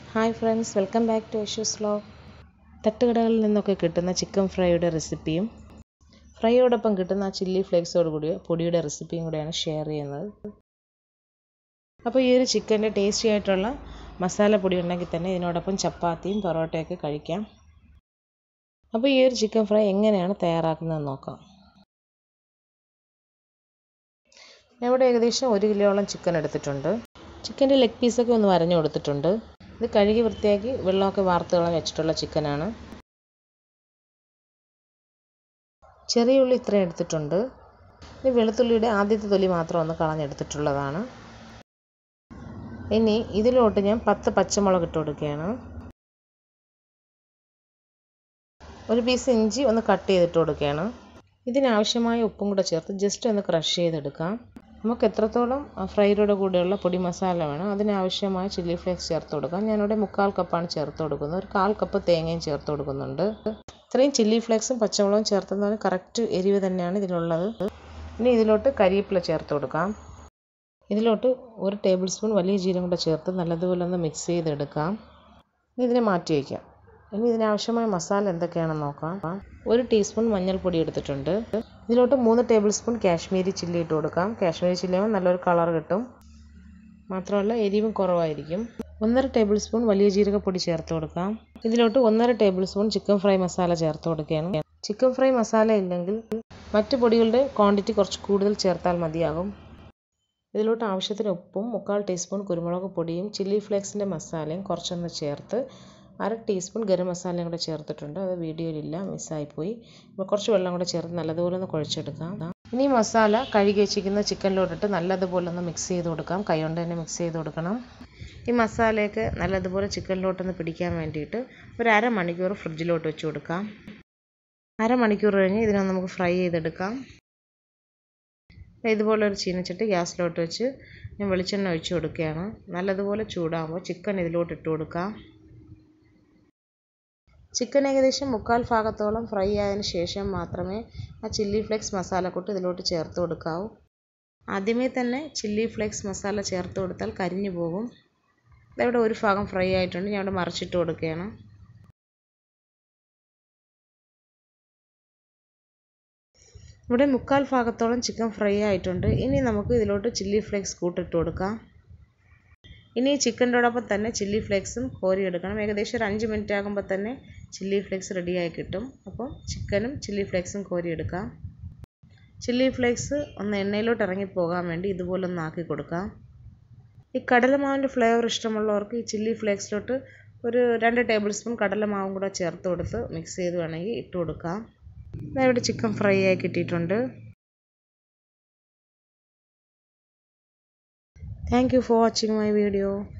Hi friends welcome back to Ishu's vlog തട്ടുകടകളിൽ നിന്നൊക്കെ കിട്ടുന്ന ചിക്കൻ ഫ്രൈയുടെ റെസിപ്പിയും ഫ്രൈയോടൊപ്പം കിട്ടുന്ന ആ ചില്ലി ഫ്ലേക്സോട് കൂടിയ പൊടിയുടെ റെസിപ്പിയും കൂടെയാണ് ഷെയർ ചെയ്യുന്നത് അപ്പോൾ ഈ ഒരു ചിക്കൻ്റെ ടേസ്റ്റി ആയിട്ടുള്ള മസാലപ്പൊടി ഉണ്ടെങ്കിൽ തന്നെ ഇതിനോടൊപ്പം ചപ്പാത്തിയും പൊറോട്ടയൊക്കെ കഴിക്കാം അപ്പോൾ ഈ ഒരു ചിക്കൻ ഫ്രൈ എങ്ങനെയാണ് തയ്യാറാക്കുന്നത് നോക്കാം ഇവിടെ ഏകദേശം ഒരു കിലോളം ചിക്കൻ എടുത്തിട്ടുണ്ട് ചിക്കൻ്റെ ലെഗ് പീസൊക്കെ ഒന്ന് വരഞ്ഞു കൊടുത്തിട്ടുണ്ട് ഇത് കഴുകി വൃത്തിയാക്കി വെള്ളമൊക്കെ വാർത്ത് കളഞ്ഞ് വെച്ചിട്ടുള്ള ചിക്കനാണ് ചെറിയ ഉള്ളി ഇത്രയും എടുത്തിട്ടുണ്ട് ഇനി വെളുത്തുള്ളിയുടെ ആദ്യത്തെ തൊലി മാത്രം ഒന്ന് കളഞ്ഞെടുത്തിട്ടുള്ളതാണ് ഇനി ഇതിലോട്ട് ഞാൻ പത്ത് പച്ചമുളക് ഇട്ട് കൊടുക്കുകയാണ് ഒരു പീസ് ഇഞ്ചി ഒന്ന് കട്ട് ചെയ്തിട്ട് കൊടുക്കുകയാണ് ഇതിനാവശ്യമായ ഉപ്പും കൂടെ ചേർത്ത് ജസ്റ്റ് ഒന്ന് ക്രഷ് ചെയ്തെടുക്കാം നമുക്ക് എത്രത്തോളം ഫ്രൈയുടെ കൂടെയുള്ള പൊടി മസാല വേണം അതിനാവശ്യമായ ചില്ലി ഫ്ലേക്സ് ചേർത്ത് കൊടുക്കാം ഞാനിവിടെ മുക്കാൽ കപ്പാണ് ചേർത്ത് കൊടുക്കുന്നത് ഒരു കാൽ കപ്പ് തേങ്ങയും ചേർത്ത് കൊടുക്കുന്നുണ്ട് ഇത്രയും ചില്ലി ഫ്ലേക്സും പച്ചമുളകും ചേർത്തുന്നതിന് കറക്റ്റ് എരിവ് തന്നെയാണ് ഇതിലുള്ളത് ഇനി ഇതിലോട്ട് കരിവേപ്പില ചേർത്ത് കൊടുക്കാം ഇതിലോട്ട് ഒരു ടേബിൾ സ്പൂൺ വലിയ ജീരകം കൂടെ ചേർത്ത് നല്ലതുപോലെ ഒന്ന് മിക്സ് ചെയ്തെടുക്കാം ഇനി ഇതിനെ മാറ്റി വയ്ക്കാം ഇനി ഇതിനാവശ്യമായ മസാല എന്തൊക്കെയാണെന്ന് നോക്കാം ഒരു ടീസ്പൂൺ മഞ്ഞൾപ്പൊടി എടുത്തിട്ടുണ്ട് ഇതിലോട്ട് മൂന്ന് ടേബിൾ സ്പൂൺ കാശ്മീരി ചില്ലി ഇട്ട് കൊടുക്കാം കാശ്മീരി ചില്ലി ആകുമ്പോൾ നല്ലൊരു കളർ കിട്ടും മാത്രമല്ല എരിവും കുറവായിരിക്കും ഒന്നര ടേബിൾ സ്പൂൺ വലിയ ജീരകപ്പൊടി ചേർത്ത് കൊടുക്കാം ഇതിലോട്ട് ഒന്നര tablespoon chicken fry masala ചേർത്ത് കൊടുക്കുകയാണ് ചിക്കൻ ഫ്രൈ മസാല ഇല്ലെങ്കിൽ മറ്റ് പൊടികളുടെ ക്വാണ്ടിറ്റി കുറച്ച് കൂടുതൽ ചേർത്താൽ മതിയാകും ഇതിലോട്ട് ആവശ്യത്തിന് ഉപ്പും മുക്കാൽ ടീസ്പൂൺ കുരുമുളക് പൊടിയും ചില്ലി ഫ്ലേക്സിൻ്റെ മസാലയും കുറച്ചൊന്ന് ചേർത്ത് അര ടീസ്പൂൺ ഗരം മസാലയും കൂടെ ചേർത്തിട്ടുണ്ട് അത് വീഡിയോയിലില്ല മിസ്സായിപ്പോയി അപ്പോൾ കുറച്ച് വെള്ളം കൂടെ ചേർത്ത് നല്ലതുപോലെ ഒന്ന് കുഴച്ചെടുക്കാം ഇനി മസാല കഴുകി വെച്ചിരിക്കുന്ന ചിക്കനിലോട്ടിട്ട് നല്ലതുപോലെ ഒന്ന് മിക്സ് ചെയ്ത് കൊടുക്കാം കൈ കൊണ്ട് തന്നെ മിക്സ് ചെയ്ത് കൊടുക്കണം ഈ മസാലയൊക്കെ നല്ലതുപോലെ ചിക്കനിലോട്ടൊന്ന് പിടിക്കാൻ വേണ്ടിയിട്ട് ഒരു അരമണിക്കൂർ ഫ്രിഡ്ജിലോട്ട് വെച്ച് കൊടുക്കാം അരമണിക്കൂർ കഴിഞ്ഞ് ഇതിനെ നമുക്ക് ഫ്രൈ ചെയ്തെടുക്കാം ഇതുപോലെ ഒരു ചീനച്ചട്ടി ഗ്യാസിലോട്ട് വെച്ച് ഞാൻ വെളിച്ചെണ്ണ ഒഴിച്ച് കൊടുക്കുകയാണ് നല്ലതുപോലെ ചൂടാകുമ്പോൾ ചിക്കൻ ഇതിലോട്ട് ഇട്ട് കൊടുക്കാം ചിക്കൻ ഏകദേശം മുക്കാൽ ഭാഗത്തോളം ഫ്രൈ ആയതിനു ശേഷം മാത്രമേ ആ ചില്ലി ഫ്ലേക്സ് മസാലക്കൂട്ട് ഇതിലോട്ട് ചേർത്ത് കൊടുക്കാവൂ ആദ്യമേ തന്നെ ചില്ലി ഫ്ലേക്സ് മസാല ചേർത്ത് കൊടുത്താൽ കരിഞ്ഞു പോകും ഇവിടെ ഒരു ഭാഗം ഫ്രൈ ആയിട്ടുണ്ട് ഞാൻ ഇവിടെ മറിച്ചിട്ട് കൊടുക്കുകയാണ് ഇവിടെ മുക്കാൽ ഭാഗത്തോളം ചിക്കൻ ഫ്രൈ ആയിട്ടുണ്ട് ഇനി നമുക്ക് ഇതിലോട്ട് ചില്ലി ഫ്ലേക്സ് കൂട്ടിട്ട് കൊടുക്കാം ഇനി ചിക്കൻ്റെയോടൊപ്പം തന്നെ ചില്ലി ഫ്ലേക്സും കോരിയെടുക്കണം ഏകദേശം ഒരു അഞ്ച് മിനിറ്റ് ആകുമ്പോൾ തന്നെ ചില്ലി ഫ്ലേക്സ് റെഡിയായി കിട്ടും അപ്പോൾ ചിക്കനും ചില്ലി ഫ്ലേക്സും കോരിയെടുക്കാം ചില്ലി ഫ്ലേക്സ് ഒന്ന് എണ്ണയിലോട്ട് ഇറങ്ങിപ്പോകാൻ വേണ്ടി ഇതുപോലെ ഒന്ന് ആക്കി കൊടുക്കാം ഈ കടലമാവിൻ്റെ ഫ്ലേവർ ഇഷ്ടമുള്ളവർക്ക് ഈ ചില്ലി ഫ്ലേക്സിലോട്ട് ഒരു രണ്ട് ടേബിൾ സ്പൂൺ കടലമാവും കൂടെ ചേർത്ത് കൊടുത്ത് മിക്സ് ചെയ്ത് വേണമെങ്കിൽ ഇട്ട് കൊടുക്കാം ഇവിടെ ചിക്കൻ ഫ്രൈ ആയി കിട്ടിയിട്ടുണ്ട് Thank you for watching my video.